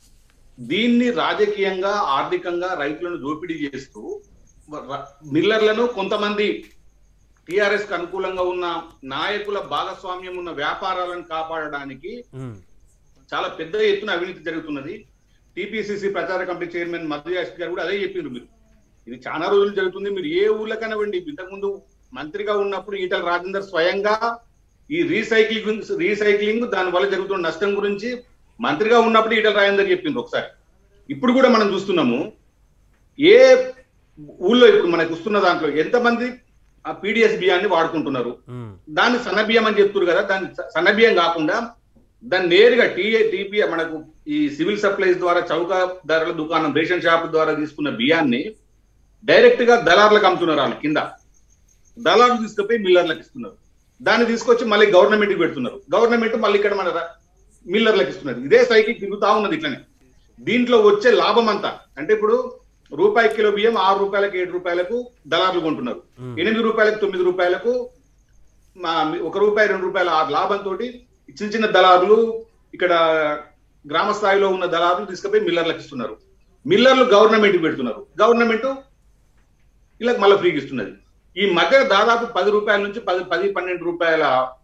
దీన్ని రాజకీయంగా ఆర్థికంగా రైతులను దోపిడీ చేస్తూ ర- మిల్లర్లను కొంతమంది టిఆర్ఎస్ కు అనుకూలంగా ఉన్న నాయకుల భాగస్వామ్యం ఉన్న వ్యాపారాలను కాపాడడానికి మ్మ్. చాలా పెద్ద ఎత్తున అవినీతి జరుగుతున్నది టిపిసిసి ప్రచార కమిటీ చైర్మన్ మధుయాష్ గారు కూడా అదే చెప్పిండ్రు మీరు ఇది చాలా రోజులు జరుగుతుంది మీరు ఏ ఊళ్ళకైనా వెండి ఇంతకుముందు మంత్రిగా ఉన్నప్పుడు ఈటల రాజేందర్ స్వయంగా ఈ రీసైక్లింగ్ రీసైక్లింగ్ దాని వల్ల జరుగుతున్న నష్టం గురించి మంత్రిగా ఉన్నప్పుడు ఈటల రాజేందర్ చెప్పిండ్రు ఒకసారి ఇప్పుడు కూడా మనం చూస్తున్నాము ఏ ఊళ్ళో ఇప్పుడు మనకు వస్తున్న దాంట్లో ఎంతమంది ఆ పీడిఎస్ బియ్యాన్ని వాడుకుంటున్నారు మ్మ్. దాన్ని సన్న బియ్యం అని చెప్తున్నారు కదా దాన్ని స- సన్న బియ్యం కాకుండా దాన్ని నేరుగా టీఏ టీపీ మనకు ఈ సివిల్ సప్లైస్ ద్వారా చౌక ధరల దుకాణం రేషన్ షాప్ ద్వారా తీసుకున్న బియ్యాన్ని డైరెక్ట్ గా దళార్లకు అమ్ముతున్నారు వాళ్ళు కింద దళార్లు తీసుకుపోయి మిల్లర్లకు ఇస్తున్నారు దాన్ని తీసుకొచ్చి మళ్ళీ గవర్నమెంట్ కి పెడుతున్నారు గవర్నమెంట్ మళ్ళీ ఇక్కడ మన ర- మిల్లర్లకు ఇస్తున్నారు ఇదే సైకిల్ తిరుగుతా ఉన్నది ఇట్లనే దీంట్లో వచ్చే లాభం అంతా అంటే ఇప్పుడు రూపాయి కిలో బియ్యం ఆరు రూపాయలకు ఏడు రూపాయలకు దళార్లు కొంటున్నారు మ్మ్. ఎనిమిది రూపాయలకు తొమ్మిది రూపాయలకు మా ఒక రూపాయి రెండు రూపాయల ఆ లాభంతో చిన్న చిన్న దళారులు ఇక్కడ గ్రామ స్థాయిలో ఉన్న దళారులు తీసుకుపోయి మిల్లర్లకు ఇస్తున్నారు మిల్లర్లు గవర్నమెంట్ పెడుతున్నారు గవర్నమెంట్ వీళ్ళకి మళ్ళీ ఫ్రీకి ఇస్తున్నది ఈ మధ్య దాదాపు పది రూపాయల నుంచి పది పది పన్నెండు రూపాయల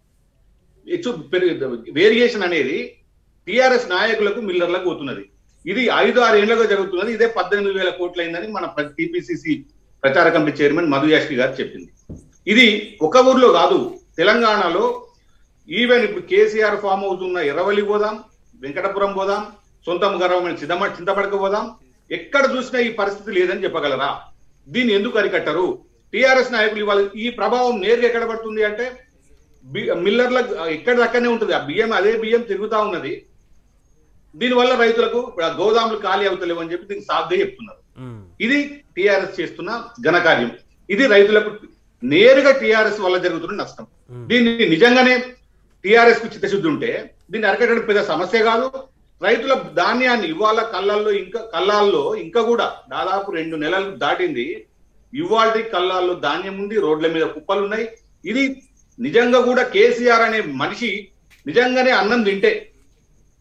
హెచ్చు వేరియేషన్ అనేది టిఆర్ఎస్ నాయకులకు మిల్లర్లకు పోతున్నది ఇది ఐదు ఆరు ఏళ్లుగా జరుగుతున్నది ఇదే పద్దెనిమిది వేల కోట్లు అయిందని మన టిపిసిసి ప్రచార కమిటీ చైర్మన్ మధు యాష్కి గారు చెప్పింది ఇది ఒక ఊర్లో కాదు తెలంగాణలో ఈవెన్ ఇప్పుడు కేసీఆర్ ఫామ్ హౌస్ ఉన్న ఎర్రవల్లి పోదాం వెంకటపురం పోదాం సొంతం గర్వమైన చింతమ చింతపడక పోదాం ఎక్కడ చూసినా ఈ పరిస్థితి లేదని చెప్పగలరా దీన్ని ఎందుకు అరికట్టరు టిఆర్ఎస్ నాయకులు ఇవాళ ఈ ప్రభావం నేరుగా ఎక్కడ పడుతుంది అంటే బి- మిల్లర్ల ఎక్కడ దక్కనే ఉంటుంది ఆ బియ్యం అదే బియ్యం తిరుగుతా ఉన్నది దీనివల్ల రైతులకు ఇప్పుడు ఆ గోదాములు ఖాళీ అవుతలేవు అని చెప్పి దీనికి సాధ్యం చెప్తున్నారు మ్మ్. ఇది టిఆర్ఎస్ చేస్తున్న ఘనకార్యం ఇది రైతులకు నేరుగా టిఆర్ఎస్ వల్ల జరుగుతున్న నష్టం మ్మ్. దీన్ని నిజంగానే టిఆర్ఎస్ కు చిత్తశుద్ధి ఉంటే దీన్ని అరకట్టడం పెద్ద సమస్య కాదు రైతుల ధాన్యాన్ని ఇవాళ కళ్ళల్లో ఇంకా కళ్ళాల్లో ఇంకా కూడా దాదాపు రెండు నెలలు దాటింది ఇవాళ కళ్ళాల్లో ధాన్యం ఉంది రోడ్ల మీద కుప్పలు ఉన్నాయి ఇది నిజంగా కూడా కేసీఆర్ అనే మనిషి నిజంగానే అన్నం తింటే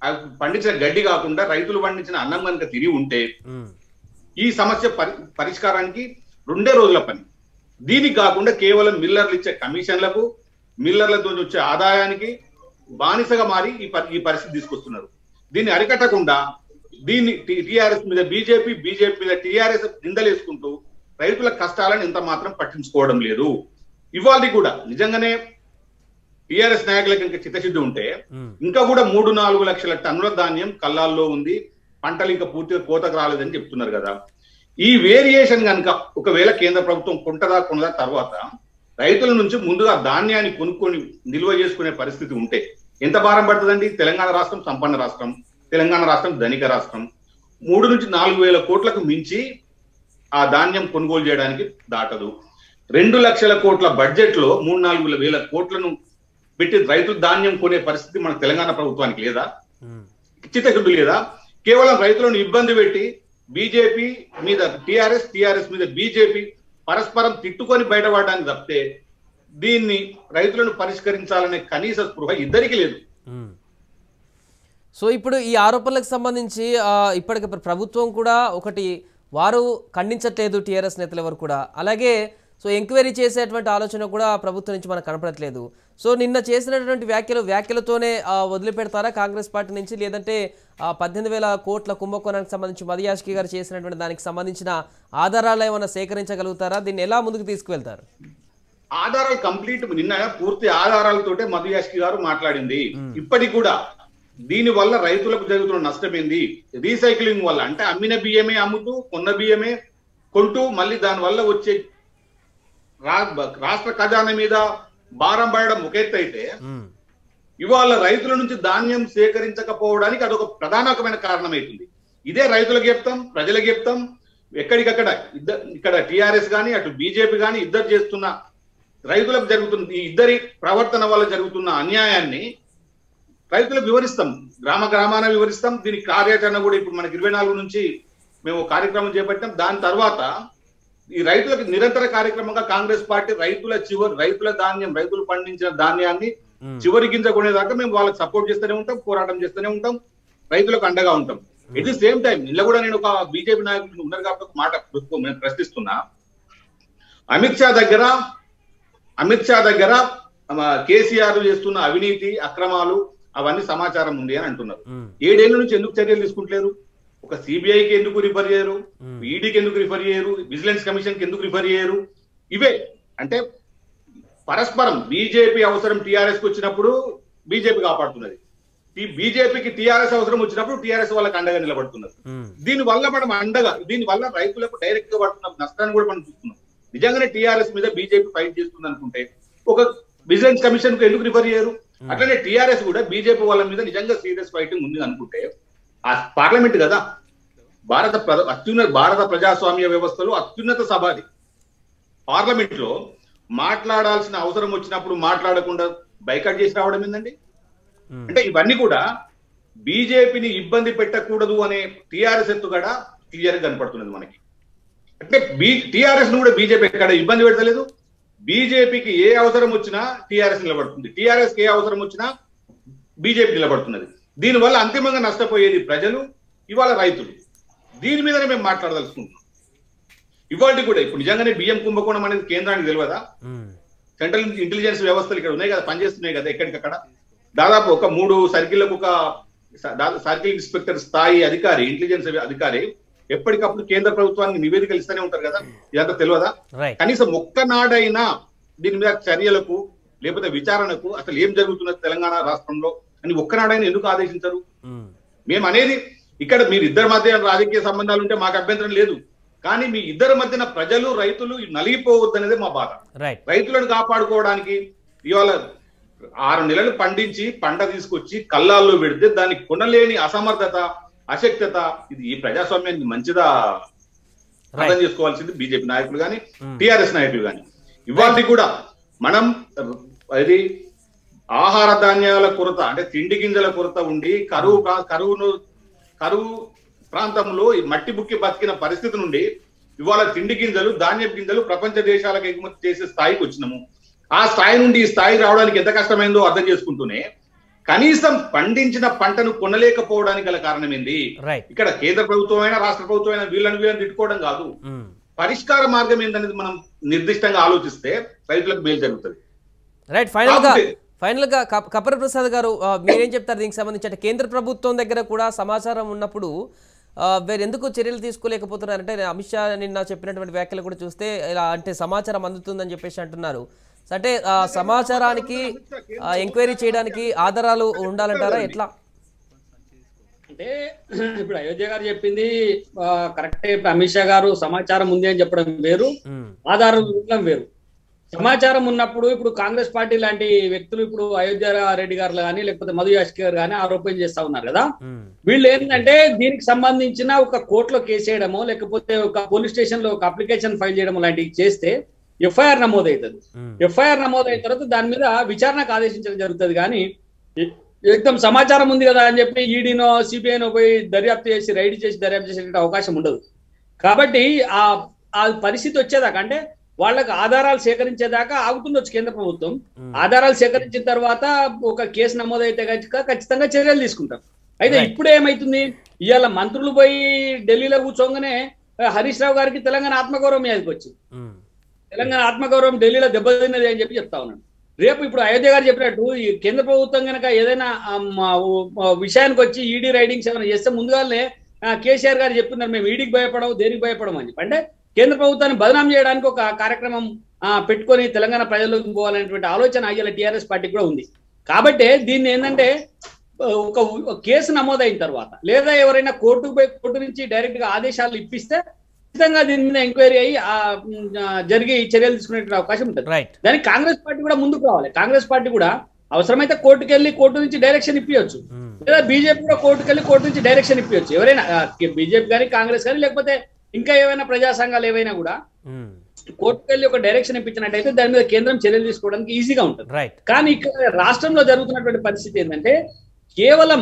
ఆ పండించిన గడ్డి కాకుండా రైతులు పండించిన అన్నం కనుక తిరిగి ఉంటే ఉమ్, ఈ సమస్య పరి పరిష్కారానికి రెండే రోజుల పని దీనికి కాకుండా కేవలం మిల్లర్లు ఇచ్చే కమిషన్లకు మిల్లర్లతో వచ్చే ఆదాయానికి బానిసగా మారి ఈ పరి- ఈ పరిస్థితి తీసుకొస్తున్నారు దీన్ని అరికట్టకుండా దీన్ని టిఆర్ఎస్ మీద బీజేపీ బీజేపీ మీద టిఆర్ఎస్ నిందలేసుకుంటూ రైతుల కష్టాలను ఇంత మాత్రం పట్టించుకోవడం లేదు ఇవాళ కూడా నిజంగానే టిఆర్ఎస్ నాయకులకు ఇంకా చిత్తశుద్ధి ఉంటే ఉమ్, ఇంకా కూడా మూడు నాలుగు లక్షల టన్నుల ధాన్యం కల్లాల్లో ఉంది పంటలు ఇంకా పూర్తిగా కోతకు రాలేదని చెప్తున్నారు కదా ఈ వేరియేషన్ కనుక ఒకవేళ కేంద్ర ప్రభుత్వం కొంటదా కొనదా తర్వాత రైతుల నుంచి ముందుగా ధాన్యాన్ని కొనుక్కొని నిల్వ చేసుకునే పరిస్థితి ఉంటే ఎంత భారం పడుతుందండి తెలంగాణ రాష్ట్రం సంపన్న రాష్ట్రం తెలంగాణ రాష్ట్రం ధనిక రాష్ట్రం మూడు నుంచి నాలుగు వేల కోట్లకు మించి ఆ ధాన్యం కొనుగోలు చేయడానికి దాటదు రెండు లక్షల కోట్ల బడ్జెట్ లో మూడు నాలుగు వేల కోట్లను పెట్టి రైతులు ధాన్యం కొనే పరిస్థితి మన తెలంగాణ ప్రభుత్వానికి లేదా ఉమ్, చిత్తశుద్ధి లేదా కేవలం రైతులను ఇబ్బంది పెట్టి బీజేపీ మీద టిఆర్ఎస్ టిఆర్ఎస్ మీద బీజేపీ పరస్పరం తిట్టుకొని బయటపడడానికి తప్పితే దీన్ని రైతులను పరిష్కరించాలనే కనీస స్పృహ ఇద్దరికి లేదు ఉమ్. సో ఇప్పుడు ఈ ఆరోపణలకు సంబంధించి ఆ, ఇప్పటికి ప్ర- ప్రభుత్వం కూడా ఒకటి వారు ఖండించట్లేదు టీఆర్ఎస్ నేతలు ఎవరు కూడా అలాగే సో ఎంక్వైరీ చేసేటువంటి ఆలోచన కూడా ప్రభుత్వం నుంచి మనకు కనపడట్లేదు సో నిన్న చేసినటువంటి వ్యాఖ్యలు వ్యాఖ్యలతోనే ఆ, వదిలిపెడతారా కాంగ్రెస్ పార్టీ నుంచి లేదంటే ఆ, పద్దెనిమిది వేల కోట్ల కుంభకోణానికి సంబంధించి మదియాష్కి గారు చేసినటువంటి దానికి సంబంధించిన ఆధారాలు ఏమైనా సేకరించగలుగుతారా దీన్ని ఎలా ముందుకు తీసుకువెళ్తారు ఆధారాలు కంప్లీట్ నిన్న పూర్తి ఆధారాలతోటే మధు యాష్కి గారు మాట్లాడింది ఇప్పటికి కూడా దీని వల్ల రైతులకు జరుగుతున్న నష్టం ఏంది రీసైక్లింగ్ వల్ల అంటే అమ్మిన బియ్యమే అమ్ముతూ కొన్న బియ్యమే కొంటూ మళ్ళీ దాని వల్ల వచ్చే రా- రాష్ట్ర ఖజానా మీద భారం పడడం ఒక ఎత్తు అయితే ఉమ్, ఇవాళ రైతుల నుంచి ధాన్యం సేకరించకపోవడానికి అదొక ప్రధానమైన కారణమైతుంది ఇదే రైతులకు చెప్తాం ప్రజలకు చెప్తాం ఎక్కడికక్కడ ఇద్దరు ఇక్కడ టిఆర్ఎస్ కానీ అటు బీజేపీ కానీ ఇద్దరు చేస్తున్న రైతులకు జరుగుతున్న ఈ ఇద్దరి ప్రవర్తన వల్ల జరుగుతున్న అన్యాయాన్ని రైతులకు వివరిస్తాం గ్రామ గ్రామాన వివరిస్తాం దీని కార్యాచరణ కూడా ఇప్పుడు మనకి ఇరవై నాలుగు నుంచి మేము కార్యక్రమం చేపట్టాం దాని తర్వాత ఈ రైతులకు నిరంతర కార్యక్రమంగా కాంగ్రెస్ పార్టీ రైతుల చివరి రైతుల ధాన్యం రైతులు పండించిన ధాన్యాన్ని ఉమ్, చివరి గింజ కొనేదాకా మేము వాళ్ళకి సపోర్ట్ చేస్తూనే ఉంటాం పోరాటం చేస్తూనే ఉంటాం రైతులకు అండగా ఉంటాం ఎట్ ది సేమ్ టైం నిన్న కూడా నేను ఒక బీజేపీ నాయకులు ఉన్నారు కాబట్టి ఒక మాట ప్రశ్న- నేను ప్రశ్నిస్తున్నా అమిత్ షా దగ్గర అమిత్ షా దగ్గర మన కేసీఆర్ చేస్తున్న అవినీతి అక్రమాలు అవన్నీ సమాచారం ఉంది అని అంటున్నారు ఉమ్, ఏడేళ్ల నుంచి ఎందుకు చర్యలు తీసుకుంటలేరు ఒక సిబిఐకి ఎందుకు రిఫర్ చేయరు Hmm. ఈడీకి ఎందుకు రిఫర్ చేయరు విజిలెన్స్ కమిషన్ కి ఎందుకు రిఫర్ చేయరు ఇవే అంటే పరస్పరం బీజేపీ అవసరం టిఆర్ఎస్ కి వచ్చినప్పుడు బీజేపీ కాపాడుతున్నది ఈ బీజేపీకి టిఆర్ఎస్ అవసరం వచ్చినప్పుడు టిఆర్ఎస్ వాళ్ళకి అండగా నిలబడుతున్నారు ఉమ్, దీని వల్ల మనం అండగా దీని వల్ల రైతులకు డైరెక్ట్ గా పడుతున్న నష్టాన్ని కూడా మనం చూస్తున్నాం నిజంగానే టిఆర్ఎస్ మీద బీజేపీ ఫైట్ చేస్తుంది అనుకుంటే ఒక విజిలెన్స్ కమిషన్ కు ఎందుకు రిఫర్ చేయరు అట్లనే టిఆర్ఎస్ కూడా బీజేపీ వాళ్ళ మీద నిజంగా సీరియస్ ఫైటింగ్ ఉంది అనుకుంటే ఆ పార్లమెంట్ కదా భారత ప్ర- అత్యున్నత భారత ప్రజాస్వామ్య వ్యవస్థలో అత్యున్నత సభ అది పార్లమెంట్ లో మాట్లాడాల్సిన అవసరం వచ్చినప్పుడు మాట్లాడకుండా బైకట్ చేసి రావడం ఏందండి ఉమ్, అంటే ఇవన్నీ కూడా బీజేపీని ఇబ్బంది పెట్టకూడదు అనే టిఆర్ఎస్ ఎత్తుగడ క్లియర్ గా కనపడుతున్నది మనకి అంటే బీ టిఆర్ఎస్ ను కూడా బీజేపీ ఎక్కడ ఇబ్బంది పెడతలేదు బీజేపీకి ఏ అవసరం వచ్చినా టిఆర్ఎస్ నిలబడుతుంది టిఆర్ఎస్ కి ఏ అవసరం వచ్చినా బీజేపీ నిలబడుతున్నది దీనివల్ల అంతిమంగా నష్టపోయేది ప్రజలు ఇవాళ రైతులు దీని మీదనే మేము మాట్లాడదలుచుకుంటున్నాం ఇవాళ కూడా ఇప్పుడు నిజంగానే బియ్యం కుంభకోణం అనేది కేంద్రానికి తెలియదా ఉమ్, సెంట్రల్ ఇంటెలిజెన్స్ వ్యవస్థలు ఇక్కడ ఉన్నాయి కదా పనిచేస్తున్నాయి కదా ఎక్కడికక్కడ దాదాపు ఒక మూడు సర్కిళ్లకు ఒక స- దా- సర్కిల్ ఇన్స్పెక్టర్ స్థాయి అధికారి ఇంటెలిజెన్స్ అధికారి ఎప్పటికప్పుడు కేంద్ర ప్రభుత్వానికి నివేదికలు ఇస్తూనే ఉంటారు కదా ఇదంతా తెలియదా రైట్ కనీసం ఒక్కనాడైనా దీని మీద చర్యలకు లేకపోతే విచారణకు అసలు ఏం జరుగుతున్నది తెలంగాణ రాష్ట్రంలో అని ఒక్కనాడైనా ఎందుకు ఆదేశించరు ఉమ్, మేము అనేది ఇక్కడ మీరు ఇద్దరి మధ్య రాజకీయ సంబంధాలు ఉంటే మాకు అభ్యంతరం లేదు కానీ మీ ఇద్దరి మధ్యన ప్రజలు రైతులు నలిగిపోవద్దనేదే మా బాధ రైట్ రైతులను కాపాడుకోవడానికి ఇవాళ ఆరు నెలలు పండించి పంట తీసుకొచ్చి కల్లాల్లో పెడితే దాన్ని కొనలేని అసమర్థత అశక్తత ఇది ఈ ప్రజాస్వామ్యానికి మంచిదా అర్థం చేసుకోవాల్సింది బీజేపీ నాయకులు కానీ Hmm. టిఆర్ఎస్ నాయకులు కానీ ఇవాళ కూడా మనం అది ఆహార ధాన్యాల కొరత అంటే తిండి గింజల కొరత ఉండి కరువు ప్రా- కరువును కరువు ప్రాంతంలో ఈ మట్టి బుక్కి బతికిన పరిస్థితి నుండి ఇవాళ తిండి గింజలు ధాన్య గింజలు ప్రపంచ దేశాలకు ఎగుమతి చేసే స్థాయికి వచ్చినాము ఆ స్థాయి నుండి ఈ స్థాయి రావడానికి ఎంత కష్టమైందో అర్థం చేసుకుంటూనే కనీసం పండించిన పంటను కొనలేకపోవడానికి గల కారణం ఏంది రైట్ ఇక్కడ కేంద్ర ప్రభుత్వం అయినా రాష్ట్ర ప్రభుత్వం అయినా వీళ్ళని వీళ్ళని తిట్టుకోవడం కాదు పరిష్కార మార్గం ఏందనేది మనం నిర్దిష్టంగా ఆలోచిస్తే రైతులకు మేలు జరుగుతుంది రైట్ ఫైనల్ గా కాకపోతే- ఫైనల్ గా కప్- కపర ప్రసాద్ గారు ఆ, మీరేం చెప్తారు దీనికి సంబంధించి అంటే కేంద్ర ప్రభుత్వం దగ్గర కూడా సమాచారం ఉన్నప్పుడు ఆ, వేరు ఎందుకు చర్యలు తీసుకోలేకపోతున్నారంటే అమిత్ షా నిన్న చెప్పినటువంటి వ్యాఖ్యలు కూడా చూస్తే ఇలా అంటే సమాచారం అందుతుందని చెప్పేసి అంటున్నారు సో అంటే ఆ, సమాచారానికి ఆ, ఎంక్వైరీ చేయడానికి ఆధారాలు ఉండాలంటారా ఎట్లా అంటే ఇప్పుడు అయోధ్య గారు చెప్పింది ఆ, కరెక్టే ఇప్పుడు అమిత్ షా గారు సమాచారం ఉంది అని చెప్పడం వేరు ఉమ్, ఆధారం ఉండడం వేరు సమాచారం ఉన్నప్పుడు ఇప్పుడు కాంగ్రెస్ పార్టీ లాంటి వ్యక్తులు ఇప్పుడు అయోధ్య రెడ్డి గారు కానీ లేకపోతే మధు యాష్కి గారు కానీ ఆరోపణ చేస్తా ఉన్నారు కదా ఉమ్, వీళ్ళు ఏంటంటే దీనికి సంబంధించిన ఒక కోర్టులో కేసు వేయడమో లేకపోతే ఒక పోలీస్ స్టేషన్ లో ఒక అప్లికేషన్ ఫైల్ చేయడం లాంటివి చేస్తే ఎఫ్ఐఆర్ నమోదవుతుంది ఉమ్, ఎఫ్ఐఆర్ నమోదైన తర్వాత దాని మీద విచారణకు ఆదేశించడం జరుగుతుంది కానీ ఏకదం సమాచారం ఉంది కదా అని చెప్పి ఈడీనో సిబిఐనో పోయి దర్యాప్తు చేసి రైడ్ చేసి దర్యాప్తు చేసే అవకాశం ఉండదు కాబట్టి ఆ ఆ పరిస్థితి వచ్చేదాకా అంటే వాళ్ళకి ఆధారాలు సేకరించేదాకా ఆగుతుండొచ్చు కేంద్ర ప్రభుత్వం ఉమ్. ఆధారాలు సేకరించిన తర్వాత ఒక కేసు నమోదైతే కనుక ఖచ్చితంగా చర్యలు తీసుకుంటారు అయితే Right. ఇప్పుడు ఏమైతుంది ఇవాళ మంత్రులు పోయి ఢిల్లీలో కూర్చోగానే ఆ, హరీష్ రావు గారికి తెలంగాణ ఆత్మగౌరవం మీదకి వచ్చింది ఉమ్, తెలంగాణ ఆత్మగౌరవం ఢిల్లీలో దెబ్బతిన్నది అని చెప్పి చెప్తా ఉన్నాను రేపు ఇప్పుడు అయోధ్య గారు చెప్పినట్టు ఈ కేంద్ర ప్రభుత్వం కనుక ఏదైనా ఆ, మా ఊ- మా విషయానికి వచ్చి ఈడీ రైడింగ్స్ ఏమైనా చేస్తే ముందుగానే ఆ, కేసీఆర్ గారు చెప్తున్నారు మేము ఈడీకి భయపడము దేనికి భయపడము అని చెప్పి అంటే కేంద్ర ప్రభుత్వాన్ని బదనాం చేయడానికి ఒక కార్యక్రమం ఆ, పెట్టుకొని తెలంగాణ ప్రజల్లోకి పోవాలనేటువంటి ఆలోచన అయ్యేలా టీఆర్ఎస్ పార్టీకి కూడా ఉంది కాబట్టి దీన్ని ఏంటంటే ఆ, ఒక ఒక కేసు నమోదైన తర్వాత లేదా ఎవరైనా కోర్టుకు పోయి కోర్టు నుంచి డైరెక్ట్ గా ఆదేశాలు ఇప్పిస్తే ఖచ్చితంగా దీని మీద ఎంక్వైరీ అయ్యి ఆ, ఉమ్, ఆ, జరిగి చర్యలు తీసుకునే అవకాశం ఉంటుంది రైట్ దానికి కాంగ్రెస్ పార్టీ కూడా ముందుకు రావాలి కాంగ్రెస్ పార్టీ కూడా అవసరమైతే కోర్టుకు వెళ్ళి కోర్టు నుంచి డైరెక్షన్ ఇప్పించచ్చు ఉమ్, లేదా బీజేపీ కూడా కోర్టుకు వెళ్ళి కోర్టు నుంచి డైరెక్షన్ ఇప్పించచ్చు ఎవరైనా బీజేపీ కానీ కాంగ్రెస్ కానీ లేకపోతే ఇంకా ఏమైనా ప్రజా సంఘాలు ఏవైనా కూడా ఉమ్, కోర్టుకు వెళ్ళి ఒక డైరెక్షన్ ఇప్పించినట్టయితే దాని మీద కేంద్రం చర్యలు తీసుకోవడానికి ఈజీగా ఉంటుంది రైట్ కానీ ఇక్కడ రాష్ట్రంలో జరుగుతున్నటువంటి పరిస్థితి ఏంటంటే కేవలం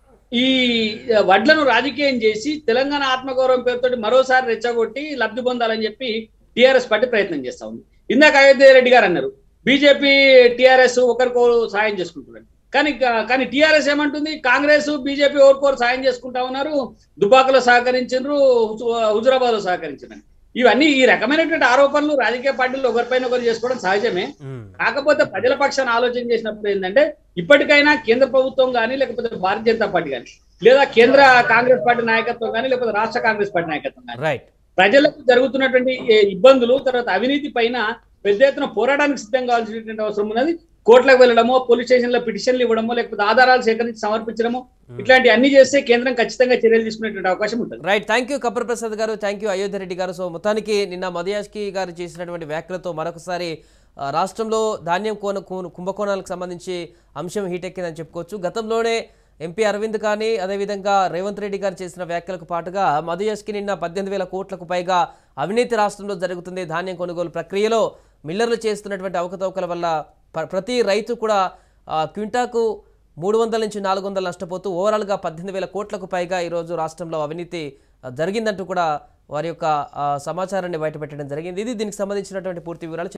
ఈ వడ్లను రాజకీయం చేసి తెలంగాణ ఆత్మగౌరవం పేరుతోటి మరోసారి రెచ్చగొట్టి లబ్ధి పొందాలని చెప్పి టిఆర్ఎస్ పార్టీ ప్రయత్నం చేస్తా ఉంది ఇందాక అయోధ్య రెడ్డి గారు అన్నారు బీజేపీ టిఆర్ఎస్ ఒకరికో సాయం చేసుకుంటున్నారు కానీ కానీ టిఆర్ఎస్ ఏమంటుంది కాంగ్రెస్ బీజేపీ ఒకరికొరు సాయం చేసుకుంటా ఉన్నారు దుబాకలో సహకరించారు హుజురాబాద్ లో సహకరించారు ఇవన్నీ ఈ రకమైనటువంటి ఆరోపణలు రాజకీయ పార్టీలు ఒకరిపైన ఒకరు చేసుకోవడం సహజమే ఉమ్, కాకపోతే ప్రజల పక్షాన్ని ఆలోచన చేసినప్పుడు ఏంటంటే ఇప్పటికైనా కేంద్ర ప్రభుత్వం కానీ లేకపోతే భారతీయ జనతా పార్టీ కానీ లేదా కేంద్ర కాంగ్రెస్ పార్టీ నాయకత్వం కానీ లేకపోతే రాష్ట్ర కాంగ్రెస్ పార్టీ నాయకత్వం కానీ రైట్ ప్రజలకు జరుగుతున్నటువంటి ఏ ఇబ్బందులు తర్వాత అవినీతి పైన పెద్ద ఎత్తున పోరాటానికి సిద్ధం కావాల్సినటువంటి అవసరం ఉన్నది కోర్టులకు వెళ్ళడమో పోలీస్ స్టేషన్ లో పిటిషన్లు ఇవ్వడమో లేకపోతే ఆధారాలు సేకరించి సమర్పించడమో ఇట్లాంటి అన్ని చేస్తే కేంద్రం ఖచ్చితంగా చర్యలు తీసుకునేటువంటి అవకాశం ఉంటుంది right thank you Kapar Prasad garu thank you Ayodhya Reddy గారు సో మొత్తానికి నిన్న మదయాష్కి గారు చేసినటువంటి వ్యాఖ్యలతో మరొకసారి ఆ, రాష్ట్రంలో ధాన్యం కోన కు- కుంభకోణాలకు సంబంధించి అంశం హీట్ ఎక్కిందని చెప్పుకోవచ్చు గతంలోనే ఎంపీ అరవింద్ కానీ అదేవిధంగా రేవంత్ రెడ్డి గారు చేసిన వ్యాఖ్యలకు పాటుగా మధుయష్కి నిన్న పద్దెనిమిది వేల కోట్లకు పైగా అవినీతి రాష్ట్రంలో జరుగుతుంది ధాన్యం కొనుగోలు ప్రక్రియలో మిల్లర్లు చేస్తున్నటువంటి అవకతవకల వల్ల ప్ర- ప్రతి రైతు కూడా ఆ, క్వింటాకు మూడు వందల నుంచి నాలుగు వందలు నష్టపోతూ ఓవరాల్గా పద్దెనిమిది వేల కోట్లకు పైగా ఈరోజు రాష్ట్రంలో అవినీతి ఆ, జరిగిందంటూ కూడా వారి యొక్క ఆ, సమాచారాన్ని బయటపెట్టడం జరిగింది ఇది దీనికి సంబంధించినటువంటి పూర్తి వివరాలు